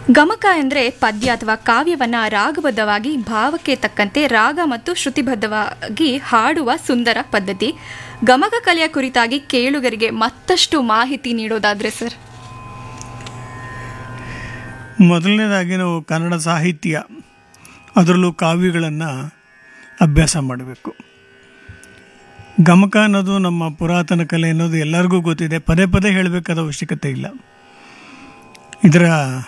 ಗಮಕ ಎಂದರೆ ಪದ್ಯ ಅಥವಾ ಕಾವ್ಯವನ್ನ ರಾಗಬದ್ಧವಾಗಿ ಭಾವಕ್ಕೆ ತಕ್ಕಂತೆ ರಾಗ ಮತ್ತು ಶ್ರುತಿಬದ್ಧವಾಗಿ ಹಾಡುವ ಸುಂದರ ಪದ್ಧತಿ ಗಮಕ ಕಲೆಯ ಕುರಿತಾಗಿ ಕೇಳುಗರಿಗೆ ಮತ್ತಷ್ಟು ಮಾಹಿತಿ ನೀಡೋದಾದ್ರೆ ಸರ್ ಮೊದಲನೇದಾಗಿ ನಾವು ಕನ್ನಡ ಸಾಹಿತ್ಯ ಅದರಲ್ಲೂ ಕಾವ್ಯಗಳನ್ನು ಅಭ್ಯಾಸ ಮಾಡಬೇಕು ಗಮಕ ಅನ್ನೋದು ನಮ್ಮ ಪುರಾತನ ಕಲೆ ಅನ್ನೋದು ಎಲ್ಲರಿಗೂ ಗೊತ್ತಿದೆ ಪದೇ ಪದೇ ಹೇಳಬೇಕಾದ ಅವಶ್ಯಕತೆ ಇಲ್ಲ ಇದರ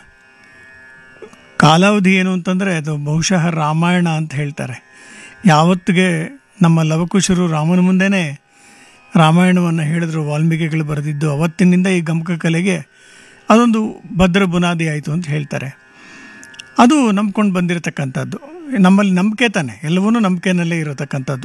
ಕಾಲಾವಧಿ ಏನು ಅಂತಂದರೆ ಅದು ಬಹುಶಃ ರಾಮಾಯಣ ಅಂತ ಹೇಳ್ತಾರೆ ಯಾವತ್ತಿಗೆ ನಮ್ಮ ಲವಕುಶರು ರಾಮನ ಮುಂದೆನೇ ರಾಮಾಯಣವನ್ನು ಹೇಳಿದ್ರು ವಾಲ್ಮೀಕಿಗಳು ಬರೆದಿದ್ದು ಅವತ್ತಿನಿಂದ ಈ ಗಮಕ ಕಲೆಗೆ ಅದೊಂದು ಭದ್ರ ಬುನಾದಿ ಆಯಿತು ಅಂತ ಹೇಳ್ತಾರೆ ಅದು ನಂಬ್ಕೊಂಡು ಬಂದಿರತಕ್ಕಂಥದ್ದು ನಮ್ಮಲ್ಲಿ ನಂಬಿಕೆ ತಾನೆ ಎಲ್ಲವೂ ನಂಬಿಕೆನಲ್ಲೇ ಇರತಕ್ಕಂಥದ್ದು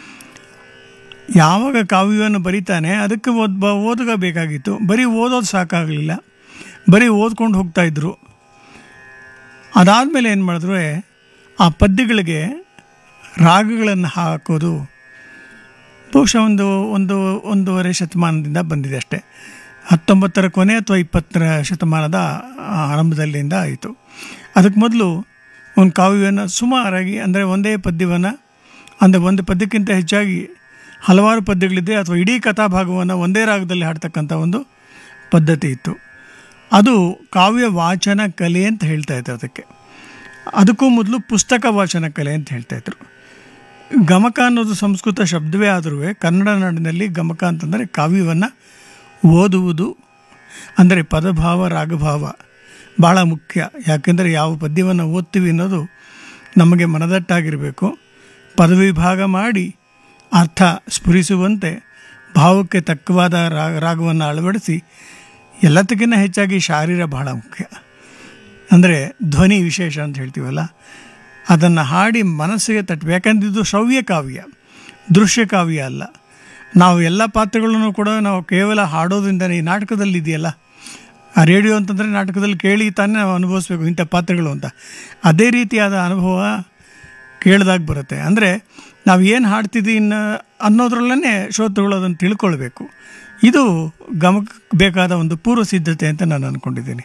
ಯಾವಾಗ ಕಾವ್ಯವನ್ನು ಬರೀತಾನೆ ಅದಕ್ಕೆ ಓದ್ ಬ ಓದುಗ ಬೇಕಾಗಿತ್ತು ಬರೀ ಓದೋದು ಸಾಕಾಗಲಿಲ್ಲ ಬರೀ ಓದ್ಕೊಂಡು ಹೋಗ್ತಾಯಿದ್ರು ಅದಾದಮೇಲೆ ಏನು ಮಾಡಿದ್ರು ಆ ಪದ್ಯಗಳಿಗೆ ರಾಗಗಳನ್ನು ಹಾಕೋದು ಬಹುಶಃ ಒಂದು ಒಂದು ಒಂದೂವರೆ ಶತಮಾನದಿಂದ ಬಂದಿದೆ ಅಷ್ಟೇ ಹತ್ತೊಂಬತ್ತರ ಕೊನೆ ಅಥವಾ ಇಪ್ಪತ್ತರ ಶತಮಾನದ ಆರಂಭದಲ್ಲಿಂದ ಆಯಿತು ಅದಕ್ಕೆ ಮೊದಲು ಒಂದು ಕಾವ್ಯವನ್ನು ಸುಮಾರಾಗಿ ಅಂದರೆ ಒಂದೇ ಪದ್ಯವನ್ನು ಅಂದರೆ ಒಂದು ಪದ್ಯಕ್ಕಿಂತ ಹೆಚ್ಚಾಗಿ ಹಲವಾರು ಪದ್ಯಗಳಿದೆ ಅಥವಾ ಇಡೀ ಕಥಾಭಾಗವನ್ನು ಒಂದೇ ರಾಗದಲ್ಲಿ ಹಾಡ್ತಕ್ಕಂಥ ಒಂದು ಪದ್ಧತಿ ಇತ್ತು ಅದು ಕಾವ್ಯ ವಾಚನ ಕಲೆ ಅಂತ ಹೇಳ್ತಾ ಇದ್ರು ಅದಕ್ಕೆ ಅದಕ್ಕೂ ಮೊದಲು ಪುಸ್ತಕ ವಾಚನ ಕಲೆ ಅಂತ ಹೇಳ್ತಾಯಿದ್ರು ಗಮಕ ಅನ್ನೋದು ಸಂಸ್ಕೃತ ಶಬ್ದವೇ ಆದರೂ ಕನ್ನಡ ನಾಡಿನಲ್ಲಿ ಗಮಕ ಅಂತಂದರೆ ಕಾವ್ಯವನ್ನು ಓದುವುದು ಅಂದರೆ ಪದಭಾವ ರಾಗಭಾವ ಭಾಳ ಮುಖ್ಯ ಯಾಕೆಂದರೆ ಯಾವ ಪದ್ಯವನ್ನು ಓದ್ತೀವಿ ಅನ್ನೋದು ನಮಗೆ ಮನದಟ್ಟಾಗಿರಬೇಕು ಪದವಿಭಾಗ ಮಾಡಿ ಅರ್ಥ ಸ್ಫುರಿಸುವಂತೆ ಭಾವಕ್ಕೆ ತಕ್ಕವಾದ ರಾಗ ರಾಗವನ್ನು ಅಳವಡಿಸಿ ಎಲ್ಲದಕ್ಕಿಂತ ಹೆಚ್ಚಾಗಿ ಶಾರೀರ ಬಹಳ ಮುಖ್ಯ ಅಂದರೆ ಧ್ವನಿ ವಿಶೇಷ ಅಂತ ಹೇಳ್ತೀವಲ್ಲ ಅದನ್ನು ಹಾಡಿ ಮನಸ್ಸಿಗೆ ತಟ್ಟಬೇಕು ಯಾಕಂದ್ರೆ ಇದು ಶ್ರವ್ಯ ಕಾವ್ಯ ದೃಶ್ಯ ಕಾವ್ಯ ಅಲ್ಲ ನಾವು ಎಲ್ಲ ಪಾತ್ರಗಳನ್ನು ಕೂಡ ನಾವು ಕೇವಲ ಹಾಡೋದ್ರಿಂದನೇ ಈ ನಾಟಕದಲ್ಲಿ ಇದೆಯಲ್ಲ ಆ ರೇಡಿಯೋ ಅಂತಂದರೆ ನಾಟಕದಲ್ಲಿ ಕೇಳಿ ತಾನೇ ನಾವು ಅನುಭವಿಸ್ಬೇಕು ಇಂಥ ಪಾತ್ರಗಳು ಅಂತ ಅದೇ ರೀತಿಯಾದ ಅನುಭವ ಕೇಳಿದಾಗ ಬರುತ್ತೆ ಅಂದರೆ ನಾವು ಏನು ಹಾಡ್ತಿದ್ದೀವಿ ಇನ್ನು ಅನ್ನೋದ್ರಲ್ಲೇ ಶ್ರೋತೃಗಳು ಅದನ್ನು ತಿಳ್ಕೊಳ್ಬೇಕು ಇದು ಗಮಕ ಬೇಕಾದ ಒಂದು ಪೂರ್ವ ಸಿದ್ಧತೆ ಅಂತ ನಾನು ಅಂದ್ಕೊಂಡಿದ್ದೀನಿ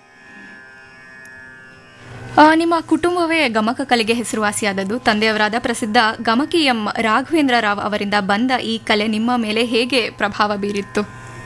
ಆ, ನಿಮ್ಮ ಕುಟುಂಬವೇ ಗಮಕ ಕಲೆಗೆ ಹೆಸರುವಾಸಿಯಾದದ್ದು ತಂದೆಯವರಾದ ಪ್ರಸಿದ್ಧ ಗಮಕಿ ಎಂ ರಾಘವೇಂದ್ರ ರಾವ್ ಅವರಿಂದ ಬಂದ ಈ ಕಲೆ ನಿಮ್ಮ ಮೇಲೆ ಹೇಗೆ ಪ್ರಭಾವ ಬೀರಿತ್ತು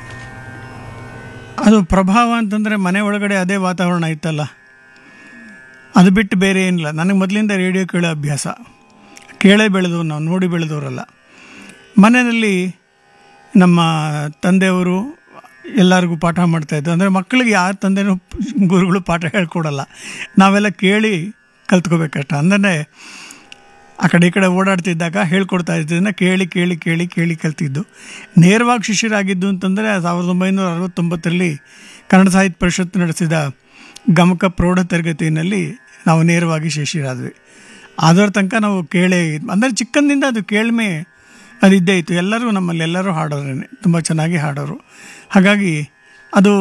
ಅದು ಪ್ರಭಾವ ಅಂತಂದರೆ ಮನೆ ಒಳಗಡೆ ಅದೇ ವಾತಾವರಣ ಇತ್ತಲ್ಲ ಅದು ಬಿಟ್ಟು ಬೇರೆ ಏನಿಲ್ಲ ನನಗೆ ಮೊದಲಿಂದ ರೇಡಿಯೋ ಕೇಳೋ ಅಭ್ಯಾಸ ಕೇಳೇ ಬೆಳೆದವು ನಾವು ನೋಡಿ ಬೆಳೆದವರಲ್ಲ ಮನೆಯಲ್ಲಿ ನಮ್ಮ ತಂದೆಯವರು ಎಲ್ಲರಿಗೂ ಪಾಠ ಮಾಡ್ತಾಯಿದ್ರು ಅಂದರೆ ಮಕ್ಕಳಿಗೆ ಯಾರ ತಂದೆನೂ ಗುರುಗಳು ಪಾಠ ಹೇಳ್ಕೊಡಲ್ಲ ನಾವೆಲ್ಲ ಕೇಳಿ ಕಲ್ತ್ಕೋಬೇಕಷ್ಟ ಅಂದರೆ ಆ ಕಡೆ ಈ ಕಡೆ ಓಡಾಡ್ತಿದ್ದಾಗ ಹೇಳ್ಕೊಡ್ತಾ ಇದ್ದದನ್ನು ಕೇಳಿ ಕೇಳಿ ಕೇಳಿ ಕೇಳಿ ಕಲ್ತಿದ್ದು ನೇರವಾಗಿ ಶಿಷ್ಯರಾಗಿದ್ದು ಅಂತಂದರೆ ಸಾವಿರದ ಒಂಬೈನೂರ ಅರವತ್ತೊಂಬತ್ತರಲ್ಲಿ ಕನ್ನಡ ಸಾಹಿತ್ಯ ಪರಿಷತ್ ನಡೆಸಿದ ಗಮಕ ಪ್ರೌಢ ತರಗತಿಯಲ್ಲಿ ನಾವು ನೇರವಾಗಿ ಶಿಷ್ಯರಾದ್ವಿ ಅದರ ತನಕ ನಾವು ಕೇಳೇ ಅಂದರೆ ಚಿಕ್ಕಂದಿಂದ ಅದು ಕೇಳ್ಮೆ ಅದು ಇದ್ದೇ ಇತ್ತು ಎಲ್ಲರೂ ನಮ್ಮಲ್ಲಿ ಎಲ್ಲರೂ ಹಾಡೋರೇನೆ ತುಂಬ ಚೆನ್ನಾಗಿ ಹಾಡೋರು ಹಾಗಾಗಿ ಅದು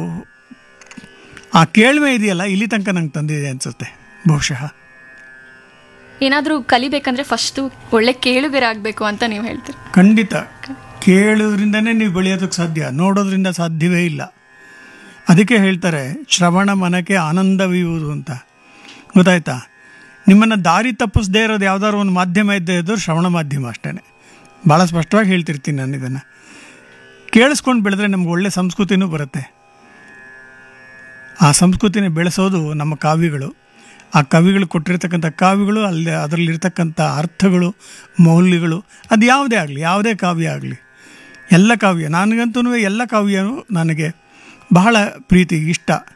ಆ ಕೇಳ್ಮೆ ಇದೆಯಲ್ಲ ಇಲ್ಲಿ ತನಕ ನಂಗೆ ತಂದಿದೆ ಅನಿಸುತ್ತೆ ಬಹುಶಃ ಏನಾದರೂ ಕಲಿಬೇಕಂದ್ರೆ ಫಸ್ಟು ಒಳ್ಳೆ ಕೇಳುಗರಾಗಬೇಕು ಅಂತ ನೀವು ಹೇಳ್ತೀರಿ ಖಂಡಿತ ಕೇಳೋದ್ರಿಂದನೇ ನೀವು ಬೆಳೆಯೋದಕ್ಕೆ ಸಾಧ್ಯ ನೋಡೋದ್ರಿಂದ ಸಾಧ್ಯವೇ ಇಲ್ಲ ಅದಕ್ಕೆ ಹೇಳ್ತಾರೆ ಶ್ರವಣ ಮನಕ್ಕೆ ಆನಂದವಿಯುವುದು ಅಂತ ಗೊತ್ತಾಯ್ತಾ ನಿಮ್ಮನ್ನು ದಾರಿ ತಪ್ಪಿಸದೇ ಇರೋದು ಯಾವ್ದಾದ್ರು ಒಂದು ಮಾಧ್ಯಮ ಇದ್ದೇ ಇದ್ದು ಶ್ರವಣ ಮಾಧ್ಯಮ ಅಷ್ಟೇ ಭಾಳ ಸ್ಪಷ್ಟವಾಗಿ ಹೇಳ್ತಿರ್ತೀನಿ ನಾನು ಇದನ್ನು ಕೇಳಿಸ್ಕೊಂಡು ಬೆಳೆದ್ರೆ ನಮ್ಗೆ ಒಳ್ಳೆ ಸಂಸ್ಕೃತಿನೂ ಬರುತ್ತೆ ಆ ಸಂಸ್ಕೃತಿನ ಬೆಳೆಸೋದು ನಮ್ಮ ಕಾವ್ಯಗಳು ಆ ಕವಿಗಳು ಕೊಟ್ಟಿರ್ತಕ್ಕಂಥ ಕಾವ್ಯಗಳು ಅಲ್ಲಿ ಅದರಲ್ಲಿರ್ತಕ್ಕಂಥ ಅರ್ಥಗಳು ಮೌಲ್ಯಗಳು ಅದು ಯಾವುದೇ ಆಗಲಿ ಯಾವುದೇ ಕಾವ್ಯ ಆಗಲಿ ಎಲ್ಲ ಕಾವ್ಯ ನನಗಂತೂ ಎಲ್ಲ ಕಾವ್ಯನೂ ನನಗೆ ಬಹಳ ಪ್ರೀತಿ ಇಷ್ಟ